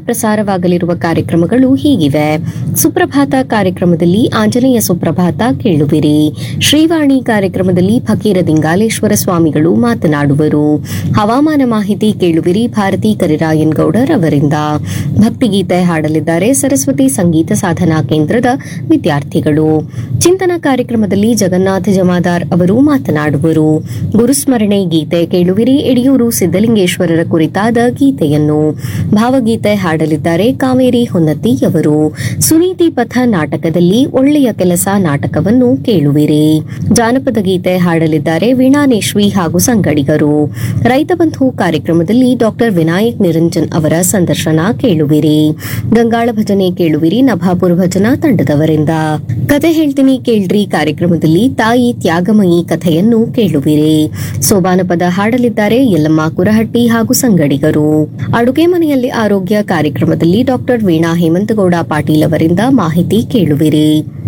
ಪ್ರಸಾರವಾಗಲಿರುವ ಕಾರ್ಯಕ್ರಮಗಳು ಹೀಗಿವೆ ಸುಪ್ರಭಾತ ಕಾರ್ಯಕ್ರಮದಲ್ಲಿ ಆಂಜನೇಯ ಸುಪ್ರಭಾತ ಕೇಳುವಿರಿ ಶ್ರೀವಾಣಿ ಕಾರ್ಯಕ್ರಮದಲ್ಲಿ ಫಕೀರ ದಿಂಗಾಲೇಶ್ವರ ಸ್ವಾಮಿಗಳು ಮಾತನಾಡುವರು ಹವಾಮಾನ ಮಾಹಿತಿ ಕೇಳುವಿರಿ ಭಾರತಿ ಕರಿರಾಯನ್ ಗೌಡರ್ ಅವರಿಂದ ಭಕ್ತಿಗೀತೆ ಹಾಡಲಿದ್ದಾರೆ ಸರಸ್ವತಿ ಸಂಗೀತ ಸಾಧನಾ ಕೇಂದ್ರದ ವಿದ್ಯಾರ್ಥಿಗಳು ಚಿಂತನ ಕಾರ್ಯಕ್ರಮದಲ್ಲಿ ಜಗನ್ನಾಥ ಜಮಾದಾರ್ ಅವರು ಮಾತನಾಡುವರು ಗುರುಸ್ಮರಣೆ ಗೀತೆ ಕೇಳುವಿರಿ ಯಡಿಯೂರು ಸಿದ್ದಲಿಂಗೇಶ್ವರರ ಕುರಿತಾದ ಗೀತೆಯನ್ನು ಭಾವಗೀತೆ ಹಾಡಲಿದ್ದಾರೆ ಕಾವೇರಿ ಹೊನ್ನತಿ ಅವರು ಸುನೀತಿ ಪಥ ನಾಟಕದಲ್ಲಿ ಒಳ್ಳೆಯ ಕೆಲಸ ನಾಟಕವನ್ನು ಕೇಳುವಿರಿ ಜಾನಪದ ಗೀತೆ ಹಾಡಲಿದ್ದಾರೆ ವೀಣಾನೇಶ್ವಿ ಹಾಗೂ ಸಂಗಡಿಗರು ರೈತ ಬಂಧು ಕಾರ್ಯಕ್ರಮದಲ್ಲಿ ಡಾಕ್ಟರ್ ವಿನಾಯಕ್ ನಿರಂಜನ್ ಅವರ ಸಂದರ್ಶನ ಕೇಳುವಿರಿ ಗಂಗಾಳ ಭಜನೆ ಕೇಳುವಿರಿ ನಭಾಪುರ ಭಜನಾ ತಂಡದವರಿಂದ ಕತೆ ಹೇಳ್ತೀನಿ ಕೇಳ್ರಿ ಕಾರ್ಯಕ್ರಮದಲ್ಲಿ ತಾಯಿ ತ್ಯಾಗಮಯಿ ಕಥೆಯನ್ನು ಕೇಳುವಿರಿ ಸೋಬಾನ ಪದ ಹಾಡಲಿದ್ದಾರೆ ಯಲ್ಲಮ್ಮ ಕುರಹಟ್ಟಿ ಹಾಗೂ ಸಂಗಡಿಗರು ಅಡುಗೆ ಮನೆಯಲ್ಲಿ ಆರೋಗ್ಯ ಕಾರ್ಯಕ್ರಮದಲ್ಲಿ ಡಾಕ್ಟರ್ ವೀಣಾ ಹೇಮಂತಗೌಡ ಪಾಟೀಲ್ ಅವರಿಂದ ಮಾಹಿತಿ ಕೇಳುವಿರಿ